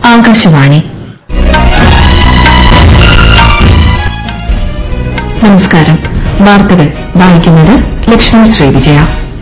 ആകാശവാണി നമസ്കാരം വാർത്തകൾ വായിക്കുന്നത് ലക്ഷ്മി ശ്രീവിജയ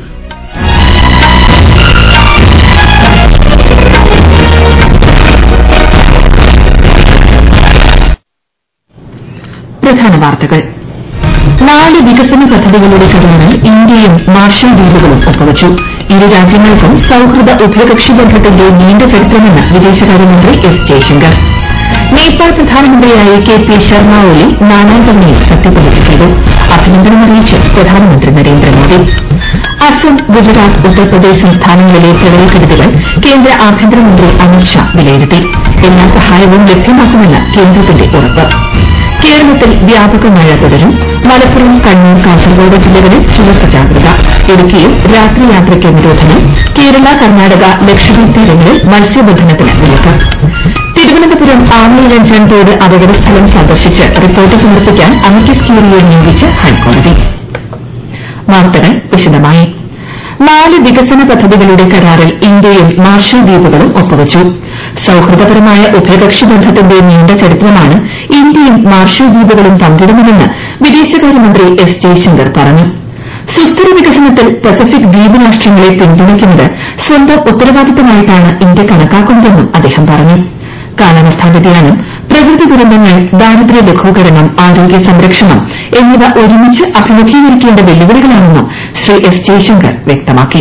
പ്രധാന വാർത്തകൾ നാല് വികസന പദ്ധതികളുടെ കരാറിൽ ഇന്ത്യയും മാർഷൽ ദ്വീപുകളും ഒപ്പുവച്ചു ഇരു രാജ്യങ്ങൾക്കും സൌഹൃദ ഉഭയകക്ഷി ബന്ധത്തിന്റെ നീണ്ട ചരിത്രമെന്ന് വിദേശകാര്യമന്ത്രി എസ് ജയശങ്കർ നേപ്പാൾ പ്രധാനമന്ത്രിയായി കെ പി ശർമ്മ ഒലി നാലാം തവണയും സത്യപ്രതിജ്ഞ ചെയ്തു അഭിനന്ദനമറിയിച്ച് പ്രധാനമന്ത്രി നരേന്ദ്രമോദി അസം ഗുജറാത്ത് ഉത്തർപ്രദേശ് സംസ്ഥാനങ്ങളിലെ പ്രളയക്കെടുതികൾ കേന്ദ്ര ആഭ്യന്തരമന്ത്രി അമിത്ഷാ വിലയിരുത്തി എല്ലാ സഹായവും ലഭ്യമാക്കുമെന്ന് കേന്ദ്രത്തിന്റെ ഉറപ്പ് കേരളത്തിൽ വ്യാപക മഴ തുടരും മലപ്പുറം കണ്ണൂർ കാസർഗോഡ് ജില്ലകളിൽ ചുവപ്പ് ജാഗ്രത ഇടുക്കിയിൽ രാത്രിയാത്രയ്ക്ക് നിരോധനം കേരള കർണാടക ലക്ഷദ്വീപ് തീരങ്ങളിൽ മത്സ്യബന്ധനത്തിന് വിലക്ക് തിരുവനന്തപുരം ആമയിലഞ്ചാൻ തോട് അപകടസ്ഥലം സന്ദർശിച്ച് റിപ്പോർട്ട് സമർപ്പിക്കാൻ അമിക്കസ് ക്യൂറിയെ നിയോഗിച്ച് ഹൈക്കോടതി വാർത്തകൾ വിശദമായി നാല് വികസന പദ്ധതികളുടെ കരാറിൽ ഇന്ത്യയും മാർഷൽ ദ്വീപുകളും ഒപ്പുവച്ചു സൌഹൃദപരമായ ഉഭയകക്ഷി ബന്ധത്തിന്റെ നീണ്ട ചരിത്രമാണ് ഇന്ത്യയും മാർഷൽ ദ്വീപുകളും പങ്കിടുന്നതെന്ന് വിദേശകാര്യമന്ത്രി എസ് ജയശങ്കർ പറഞ്ഞു സുസ്ഥിര വികസനത്തിൽ പസഫിക് ദ്വീപ് രാഷ്ട്രങ്ങളെ പിന്തുണയ്ക്കുന്നത് സ്വന്തം ഉത്തരവാദിത്തമായിട്ടാണ് ഇന്ത്യ കണക്കാക്കുന്നതെന്നും അദ്ദേഹം പറഞ്ഞു കാലാവസ്ഥാ വ്യതിയാനം പ്രകൃതി ദുരന്തങ്ങൾ ദാരിദ്ര്യ ലഘൂകരണം ആരോഗ്യ സംരക്ഷണം എന്നിവ ഒരുമിച്ച് അഭിമുഖീകരിക്കേണ്ട വെല്ലുവിളികളാണെന്നും ശ്രീ എസ് ജയശങ്കർ വ്യക്തമാക്കി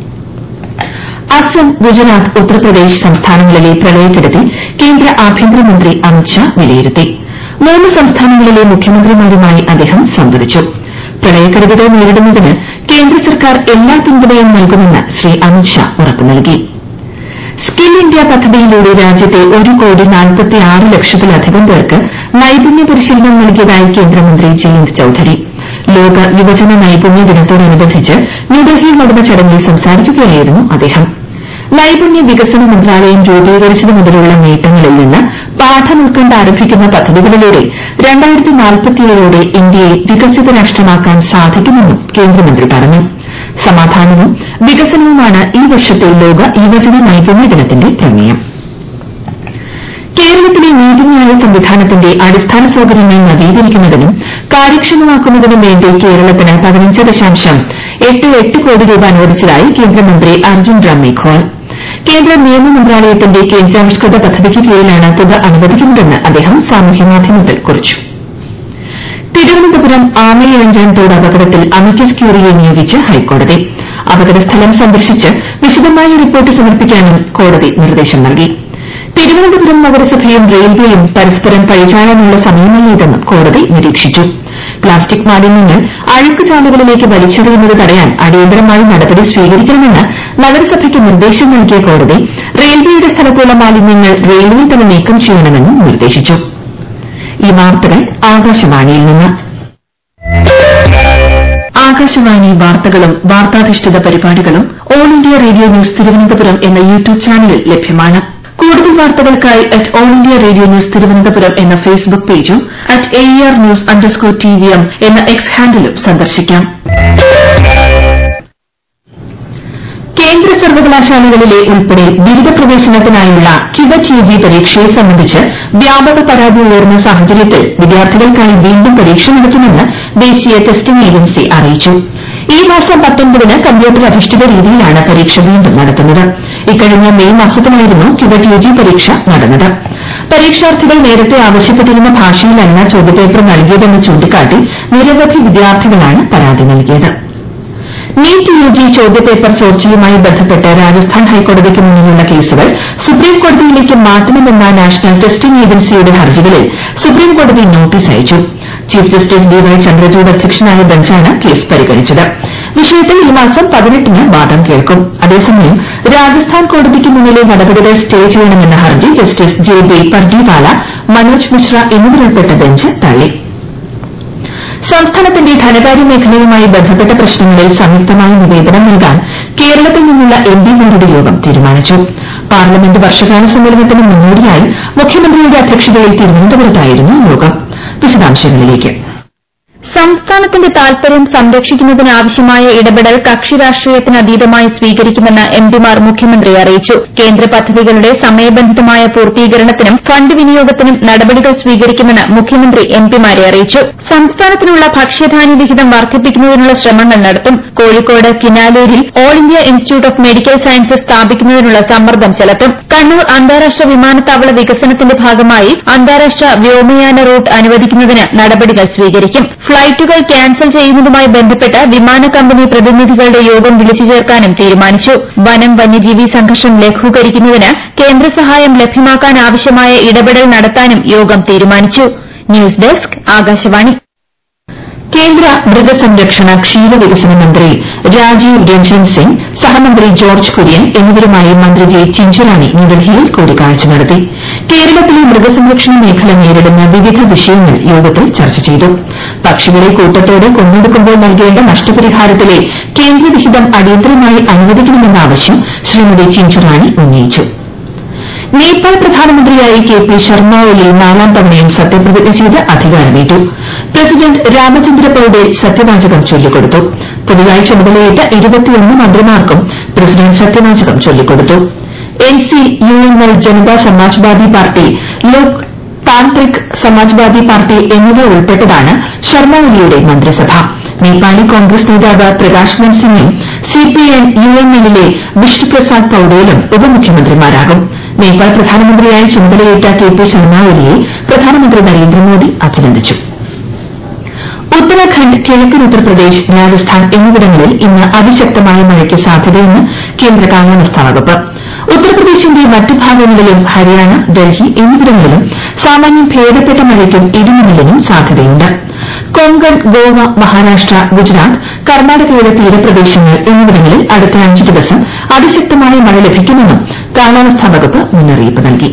അസം ഗുജറാത്ത് ഉത്തർപ്രദേശ് സംസ്ഥാനങ്ങളിലെ പ്രളയക്കെടുതി കേന്ദ്ര ആഭ്യന്തരമന്ത്രി അമിത്ഷാ വിലയിരുത്തി മൂന്ന് സംസ്ഥാനങ്ങളിലെ മുഖ്യമന്ത്രിമാരുമായി അദ്ദേഹം സംവദിച്ചു പ്രളയക്കെടുതികൾ നേരിടുന്നതിന് കേന്ദ്ര സർക്കാർ എല്ലാ പിന്തുണയും നൽകുമെന്ന് ശ്രീ അമിത്ഷാ ഉറപ്പു നൽകി സ്കിൽ ഇന്ത്യ പദ്ധതിയിലൂടെ രാജ്യത്തെ ഒരു കോടി നാൽപ്പത്തിയാറ് ലക്ഷത്തിലധികം പേർക്ക് നൈപുണ്യ പരിശീലനം നൽകിയതായി കേന്ദ്രമന്ത്രി ജയന്ത് ചൌധരി ലോക യുവജന നൈപുണ്യ ദിനത്തോടനുബന്ധിച്ച് ന്യൂഡൽഹിയിൽ നടന്ന ചടങ്ങിൽ സംസാരിക്കുകയായിരുന്നു അദ്ദേഹം നൈപുണ്യ വികസന മന്ത്രാലയം രൂപീകരിച്ചതു മുതലുള്ള നേട്ടങ്ങളിൽ നിന്ന് പാഠം ഉൾക്കൊണ്ട് ആരംഭിക്കുന്ന പദ്ധതികളിലൂടെ ോടെ ഇന്ത്യയെ വികസിത രാഷ്ട്രമാക്കാൻ സാധിക്കുമെന്നും കേന്ദ്രമന്ത്രി പറഞ്ഞു സമാധാനവും വികസനവുമാണ് ഈ വർഷത്തെ ലോക യുവജന നൈപുണ്യ ദിനത്തിന്റെ പ്രമേയം കേരളത്തിലെ നീതിന്യായ സംവിധാനത്തിന്റെ അടിസ്ഥാന സൌകര്യങ്ങൾ നവീകരിക്കുന്നതിനും കാര്യക്ഷമമാക്കുന്നതിനും വേണ്ടി കേരളത്തിന് പതിനഞ്ച് ദശാംശം എട്ട് എട്ട് കോടി രൂപ അനുവദിച്ചതായി കേന്ദ്രമന്ത്രി അർജുൻ റാം മേഘ്വാൾ കേന്ദ്ര നിയമ മന്ത്രാലയത്തിന്റെ കേന്ദ്രാവിഷ്കൃത പദ്ധതിക്ക് കീഴിലാണ് തുക അനുവദിക്കുന്നതെന്ന് അദ്ദേഹം സാമൂഹ്യമാധ്യമത്തിൽ കുറിച്ചു തിരുവനന്തപുരം ആമയിഴഞ്ചാൻ തോട് അപകടത്തിൽ അമിക്കസ് ക്യൂറിയെ നിയോഗിച്ച് ഹൈക്കോടതി അപകടസ്ഥലം സന്ദർശിച്ച് വിശദമായ റിപ്പോർട്ട് സമർപ്പിക്കാനും കോടതി നിർദ്ദേശം നൽകി തിരുവനന്തപുരം നഗരസഭയും റെയിൽവേയും പരസ്പരം പഴിചാരാനുള്ള സമയമല്ല ഇതെന്നും കോടതി നിരീക്ഷിച്ചു പ്ലാസ്റ്റിക് മാലിന്യങ്ങൾ അഴുക്കുചാലുകളിലേക്ക് വലിച്ചെറിയുന്നത് തടയാൻ അടിയന്തരമായി നടപടി സ്വീകരിക്കണമെന്ന് നഗരസഭയ്ക്ക് നിർദ്ദേശം നൽകിയ കോടതി റെയിൽവേയുടെ സ്ഥലത്തുള്ള മാലിന്യങ്ങൾ റെയിൽവേ തന്നെ നീക്കം ചെയ്യണമെന്നും നിർദ്ദേശിച്ചു ഈ വാർത്തകൾ ആകാശവാണിയിൽ നിന്ന് ആകാശവാണി വാർത്തകളും വാർത്താധിഷ്ഠിത പരിപാടികളും all India radio news Thiruvananthapuram എന്ന യൂട്യൂബ് ചാനലിൽ ലഭ്യമാണ് കൂടുതൽ വാർത്തകൾക്കായി at all India radio news Thiruvananthapuram എന്ന ഫേസ്ബുക്ക് പേജും at A R news underscore T V M എന്ന എക്സ് ഹാൻഡിലും സന്ദർശിക്കാം കേന്ദ്ര സർവകലാശാലകളിലെ ഉൾപ്പെടെ ബിരുദ പ്രവേശനത്തിനായുള്ള ക്യുവറ്റ് യുജി പരീക്ഷയെ സംബന്ധിച്ച് വ്യാപക പരാതി ഉയർന്ന സാഹചര്യത്തിൽ വിദ്യാർത്ഥികൾക്കായി വീണ്ടും പരീക്ഷ നടത്തുമെന്ന് ദേശീയ ടെസ്റ്റിംഗ് ഏജൻസി അറിയിച്ചു ഈ മാസം പത്തൊൻപതിന് കമ്പ്യൂട്ടർ അധിഷ്ഠിത രീതിയിലാണ് പരീക്ഷ വീണ്ടും നടത്തുന്നത് ഇക്കഴിഞ്ഞ മെയ് മാസത്തിലായിരുന്നു ക്യുവറ്റ് യുജി പരീക്ഷ നടന്നത് പരീക്ഷാർത്ഥികൾ നേരത്തെ ആവശ്യപ്പെട്ടിരുന്ന ഭാഷയിലല്ല ചോദ്യപേപ്പർ നൽകിയതെന്ന് ചൂണ്ടിക്കാട്ടി നിരവധി വിദ്യാർത്ഥികളാണ് പരാതി നൽകിയത് നീറ്റ് യുജി ചോദ്യപേപ്പർ ചോർച്ചയുമായി ബന്ധപ്പെട്ട് രാജസ്ഥാൻ ഹൈക്കോടതിക്ക് മുന്നിലുള്ള കേസുകൾ സുപ്രീംകോടതിയിലേക്ക് മാറ്റണമെന്ന നാഷണൽ ടെസ്റ്റിംഗ് ഏജൻസിയുടെ ഹർജികളിൽ സുപ്രീംകോടതി നോട്ടീസ് അയച്ചു chief justice D Y Chandrachud അധ്യക്ഷനായ ബെഞ്ചാണ് കേസ് പരിഗണിച്ചത് വിഷയത്തിൽ ഈ മാസം പതിനെട്ടിന് വാദം കേൾക്കും അതേസമയം രാജസ്ഥാൻ കോടതിക്ക് മുന്നിലെ നടപടികൾ സ്റ്റേ ചെയ്യണമെന്ന ഹർജി justice J B Pardiwala Manoj Mishra എന്നിവരുൾപ്പെട്ട ബെഞ്ച് തള്ളി സംസ്ഥാനത്തിന്റെ ധനകാര്യ മേഖലയുമായി ബന്ധപ്പെട്ട പ്രശ്നങ്ങളിൽ സംയുക്തമായി നിവേദനം നൽകാൻ കേരളത്തിൽ നിന്നുള്ള എംപിമാരുടെ യോഗം തീരുമാനിച്ചു പാർലമെന്റ് വർഷകാല സമ്മേളനത്തിന് മുന്നോടിയായി മുഖ്യമന്ത്രിയുടെ അധ്യക്ഷതയിൽ തിരുവനന്തപുരത്തായിരുന്നു യോഗം വിശദാംശങ്ങളിലേക്ക് സംസ്ഥാനത്തിന്റെ താൽപര്യം സംരക്ഷിക്കുന്നതിനാവശ്യമായ ഇടപെടൽ കക്ഷി രാഷ്ട്രീയത്തിനതീതമായി സ്വീകരിക്കുമെന്ന് എംപിമാർ മുഖ്യമന്ത്രിയെ അറിയിച്ചു കേന്ദ്ര പദ്ധതികളുടെ സമയബന്ധിതമായ പൂർത്തീകരണത്തിനും ഫണ്ട് വിനിയോഗത്തിനും നടപടികൾ സ്വീകരിക്കുമെന്ന് മുഖ്യമന്ത്രി എംപിമാരെ അറിയിച്ചു സംസ്ഥാനത്തിനുള്ള ഭക്ഷ്യധാന്യ വിഹിതം വർദ്ധിപ്പിക്കുന്നതിനുള്ള ശ്രമങ്ങൾ നടത്തും കോഴിക്കോട് കിനാലൂരിൽ all India institute of medical sciences സ്ഥാപിക്കുന്നതിനുള്ള സമ്മർദ്ദം ചെലുത്തും കണ്ണൂർ അന്താരാഷ്ട്ര വിമാനത്താവള വികസനത്തിന്റെ ഭാഗമായി അന്താരാഷ്ട്ര വ്യോമയാന റൂട്ട് അനുവദിക്കുന്നതിന് നടപടികൾ സ്വീകരിക്കും ഫ്ളൈറ്റുകൾ ക്യാൻസൽ ചെയ്യുന്നതുമായി ബന്ധപ്പെട്ട് വിമാന കമ്പനി പ്രതിനിധികളുടെ യോഗം വിളിച്ചു ചേർക്കാനും തീരുമാനിച്ചു വനം വന്യജീവി സംഘർഷം ലഘൂകരിക്കുന്നതിന് കേന്ദ്ര സഹായം ലഭ്യമാക്കാനാവശ്യമായ ഇടപെടൽ നടത്താനും യോഗം തീരുമാനിച്ചു ന്യൂസ് ഡെസ്ക് ആകാശവാണി കേന്ദ്ര മൃഗസംരക്ഷണ ക്ഷീരവികസന മന്ത്രി രാജീവ് രഞ്ജൻ സിംഗ് സഹമന്ത്രി ജോർജ് കുര്യൻ എന്നിവരുമായി മന്ത്രി ജെ ചിഞ്ചുറാണി ന്യൂഡൽഹിയിൽ കൂടിക്കാഴ്ച നടത്തി കേരളത്തിലെ മൃഗസംരക്ഷണ മേഖല നേരിടുന്ന വിവിധ വിഷയങ്ങൾ യോഗത്തിൽ ചർച്ച ചെയ്തു പക്ഷികളെ കൂട്ടത്തോടെ കൊന്നൊടുക്കുമ്പോൾ നൽകേണ്ട നഷ്ടപരിഹാരത്തിലെ കേന്ദ്രവിഹിതം അടിയന്തരമായി അനുവദിക്കണമെന്ന ആവശ്യം ശ്രീമതി ചിഞ്ചുറാണി ഉന്നയിച്ചു നേപ്പാൾ പ്രധാനമന്ത്രിയായി കെ പി ശർമ്മ ഒലി നാലാം തവണയും സത്യപ്രതിജ്ഞ ചെയ്ത് അധികാരമേറ്റു പ്രസിഡന്റ് രാമചന്ദ്ര പൌഡേൽ സത്യവാചകം ചൊല്ലിക്കൊടുത്തു പുതുതായി ചുമതലയേറ്റ ഇരുപത്തിയൊന്ന് മന്ത്രിമാർക്കും പ്രസിഡന്റ് സത്യവാചകം ചൊല്ലിക്കൊടുത്തു N C U N L Janata Samajwadi party Lok Tantrik Samajwadi party എന്നിവ ഉൾപ്പെട്ടതാണ് ശർമ്മ ഒലിയുടെ മന്ത്രിസഭ നേപ്പാളി കോൺഗ്രസ് നേതാവ് പ്രകാശ് മൻ സിംഗും സിപിഎം യു എൻ എല്ലിലെ വിഷ്ണുപ്രസാദ് പൌഡേലും ഉപമുഖ്യമന്ത്രിമാരാകും നേപ്പാൾ പ്രധാനമന്ത്രിയായി ചുമതലയേറ്റ കെ പി ശർമ്മ ഒലിയെ പ്രധാനമന്ത്രി നരേന്ദ്രമോദി അഭിനന്ദിച്ചു ഉത്തരാഖണ്ഡ് കിഴക്കൻ ഉത്തർപ്രദേശ് രാജസ്ഥാൻ എന്നിവിടങ്ങളിൽ ഇന്ന് അതിശക്തമായ മഴയ്ക്ക് സാധ്യതയെന്ന് കേന്ദ്ര കാലാവസ്ഥാ വകുപ്പ് ഉത്തർപ്രദേശിന്റെ മറ്റു ഭാഗങ്ങളിലും ഹരിയാന ഡൽഹി എന്നിവിടങ്ങളിലും സാമാന്യം ഭേദപ്പെട്ട മഴയ്ക്കും ഇടിമിന്നലിനും സാധ്യതയുണ്ട് കൊങ്കൺ ഗോവ മഹാരാഷ്ട്ര ഗുജറാത്ത് കർണാടകയുടെ തീരപ്രദേശങ്ങൾ എന്നിവിടങ്ങളിൽ അടുത്ത അഞ്ച് ദിവസം അതിശക്തമായ മഴ ലഭിക്കുമെന്നും കാലാവസ്ഥാ വകുപ്പ് മുന്നറിയിപ്പ് നൽകി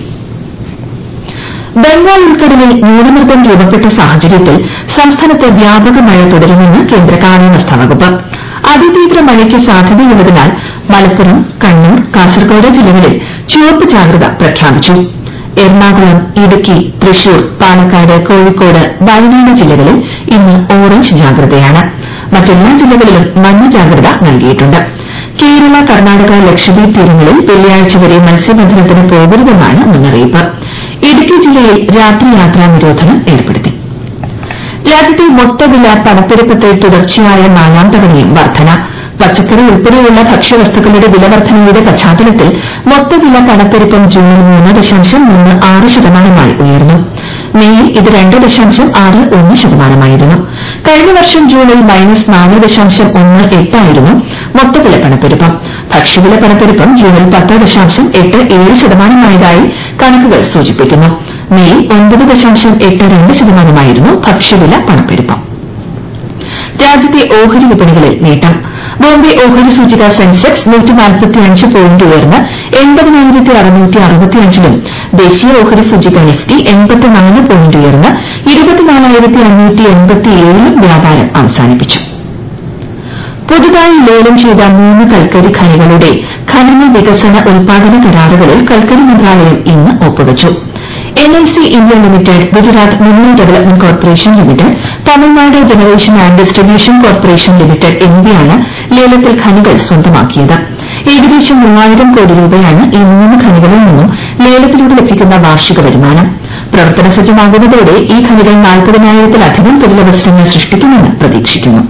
ബംഗാൾ ഉൾക്കടലിൽ ന്യൂനമർദ്ദം രൂപപ്പെട്ട സാഹചര്യത്തിൽ സംസ്ഥാനത്ത് വ്യാപക മഴ തുടരുമെന്ന് കേന്ദ്ര കാലാവസ്ഥാ വകുപ്പ് അതിതീവ്ര മഴയ്ക്ക് സാധ്യതയുള്ളതിനാൽ മലപ്പുറം കണ്ണൂർ കാസർഗോഡ് ജില്ലകളിൽ ചുവപ്പ് ജാഗ്രത പ്രഖ്യാപിച്ചു എറണാകുളം ഇടുക്കി തൃശൂർ പാലക്കാട് കോഴിക്കോട് വയനാട് ജില്ലകളിൽ ഇന്ന് ഓറഞ്ച് ജാഗ്രതയാണ് മറ്റെല്ലാ ജില്ലകളിലും മഞ്ഞ ജാഗ്രത നൽകിയിട്ടുണ്ട് കേരള കർണാടക ലക്ഷദ്വീപ് തീരങ്ങളിൽ വെള്ളിയാഴ്ച വരെ മത്സ്യബന്ധനത്തിന് പോകരുതെന്നാണ് മുന്നറിയിപ്പ് ഇടുക്കി ജില്ലയിൽ രാത്രി യാത്രാ നിരോധനം ഏർപ്പെടുത്തി രാജ്യത്തെ മൊത്തവില പണപ്പെരുപ്പത്തിൽ തുടർച്ചയായ നാലാം തവണയും വർധന പച്ചക്കറി ഉൾപ്പെടെയുള്ള ഭക്ഷ്യവസ്തുക്കളുടെ വില വർധനയുടെ പശ്ചാത്തലത്തിൽ മൊത്തവില പണപ്പെരുപ്പം ജൂണിൽ മൂന്ന് ദശാംശം മൂന്ന് ആറ് ശതമാനമായി ഉയർന്നു മെയിൽ ഇത് രണ്ട് ദശാംശം ആറ് ഒന്ന് ശതമാനമായിരുന്നു കഴിഞ്ഞ വർഷം ജൂണിൽ മൈനസ് നാല് ദശാംശം ഒന്ന് എട്ടായിരുന്നു മൊത്തവില പണപ്പെരുപ്പം ഭക്ഷ്യവില പണപ്പെരുപ്പം ജൂണിൽ പത്ത് ദശാംശം എട്ട് ഏഴ് ശതമാനമായതായി കണക്കുകൾ സൂചിപ്പിക്കുന്നു മെയിൽ ഒൻപത് ദശാംശം എട്ട് രണ്ട് ശതമാനമായിരുന്നു ഭക്ഷ്യവില പണപ്പെരുപ്പം രാജ്യത്തെ ഓഹരി വിപണികളിൽ നേട്ടം ബോംബെ ഓഹരി സൂചിക സെൻസെക്സ് പോയിന്റ് ഉയർന്ന് എൺപതിനായിരത്തി അറുന്നൂറ്റി അറുപത്തിയഞ്ചിലും ദേശീയ ഓഹരി സൂചിക നിഫ്റ്റി എൺപത്തിനാല് പോയിന്റ് ഉയർന്ന് ഇരുപത്തിനാലായിരത്തി അഞ്ഞൂറ്റി എൺപത്തിയേഴിലും വ്യാപാരം അവസാനിപ്പിച്ചു പുതുതായി ലേലം ചെയ്ത മൂന്ന് കൽക്കരി ഖനികളുടെ ഖനന വികസന ഉൽപാദന കരാറുകളിൽ കൽക്കരി മന്ത്രാലയം ഇന്ന് ഒപ്പുവച്ചു NIC India limited Gujarat mineral development corporation limited Tamil Nadu generation and distribution corporation limited എന്നിവയാണ് ലേലത്തിൽ ഖനികൾ സ്വന്തമാക്കിയത് ഏകദേശം മൂവായിരം കോടി രൂപയാണ് ഈ മൂന്ന് ഖനികളിൽ നിന്നും ലേലത്തിലൂടെ ലഭിക്കുന്ന വാർഷിക വരുമാനം പ്രവർത്തന സജ്ജമാകുന്നതോടെ ഈ ഖനികൾ നാൽപ്പതിനായിരത്തിലധികം തൊഴിലവസരങ്ങൾ സൃഷ്ടിക്കുമെന്ന് പ്രതീക്ഷിക്കുന്നു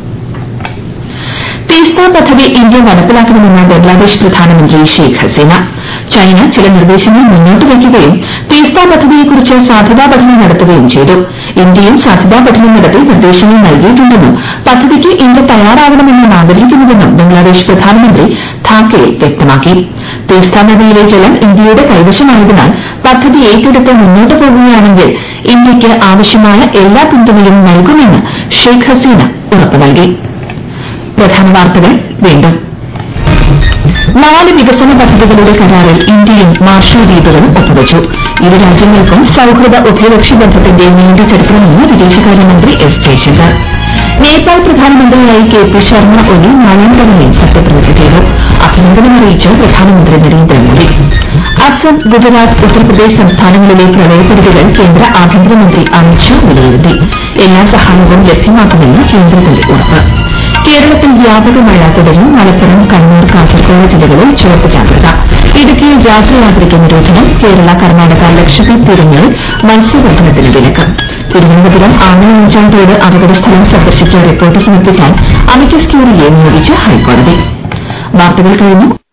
തീസ്ത പദ്ധതി ഇന്ത്യ നടപ്പിലാക്കണമെന്ന് ബംഗ്ലാദേശ് പ്രധാനമന്ത്രി ഷെയ്ഖ് ഹസീന ചൈന ചില നിർദ്ദേശങ്ങൾ മുന്നോട്ട് വയ്ക്കുകയും തീസ്ത പദ്ധതിയെക്കുറിച്ച് സാധ്യതാ പഠനം നടത്തുകയും ചെയ്തു ഇന്ത്യയും സാധ്യതാ പഠനം നടത്തി നിർദ്ദേശങ്ങൾ നൽകിയിട്ടുണ്ടെന്നും പദ്ധതിക്ക് ഇന്ത്യ തയ്യാറാകണമെന്നാണ് ആഗ്രഹിക്കുന്നതെന്നും ബംഗ്ലാദേശ് പ്രധാനമന്ത്രി ധാക്കയിൽ വ്യക്തമാക്കി തീസ്ത നദിയിലെ ജലം ഇന്ത്യയുടെ കൈവശമായതിനാൽ പദ്ധതി ഏറ്റെടുത്ത് മുന്നോട്ട് പോകുകയാണെങ്കിൽ ഇന്ത്യയ്ക്ക് ആവശ്യമായ എല്ലാ പിന്തുണയും നൽകുമെന്ന് ഷെയ്ഖ് ഹസീന ഉറപ്പ് നൽകി പ്രധാന വാർത്തകൾ വീണ്ടും നാല് വികസന പദ്ധതികളുടെ കരാറിൽ ഇന്ത്യയും മാർഷൽ ദ്വീപുകളും ഒപ്പുവച്ചു ഇരു രാജ്യങ്ങൾക്കും സൌഹൃദ ഉഭയകക്ഷി ബന്ധത്തിന്റെ നീണ്ട ചരിത്രമെന്ന് വിദേശകാര്യമന്ത്രി എസ് ജയശങ്കർ നേപ്പാൾ പ്രധാനമന്ത്രിയായി കെ പി ശർമ്മ ഒലി നാലാം തവണയും സത്യപ്രതിജ്ഞ ചെയ്തു അഭിനന്ദനമറിയിച്ച് പ്രധാനമന്ത്രി നരേന്ദ്രമോദി അസം ഗുജറാത്ത് ഉത്തർപ്രദേശ് സംസ്ഥാനങ്ങളിലെ പ്രളയക്കെടുതികൾ കേന്ദ്ര ആഭ്യന്തരമന്ത്രി അമിത്ഷാ വിലയിരുത്തി എല്ലാ സഹായവും ലഭ്യമാക്കുമെന്ന് കേന്ദ്രത്തിന്റെ ഉറപ്പ് കേരളത്തിൽ വ്യാപക മഴ തുടരും മലപ്പുറം കണ്ണൂർ കാസർഗോഡ് ജില്ലകളിൽ ചുവപ്പ് ജാഗ്രത ഇടുക്കിയിൽ രാത്രിയാത്രയ്ക്ക് നിരോധനം കേരള കർണാടക ലക്ഷദ്വീപ് തീരങ്ങളിൽ മത്സ്യബന്ധനത്തിന് വിലക്ക് തിരുവനന്തപുരം ആമലഞ്ചാൻ തോട് അപകടസ്ഥലം സന്ദർശിച്ച് റിപ്പോർട്ട് സമർപ്പിക്കാൻ അമിക്കസ് ക്യൂറിയെ നിയോഗിച്ച് ഹൈക്കോടതി വാർത്തകൾ കഴിഞ്ഞു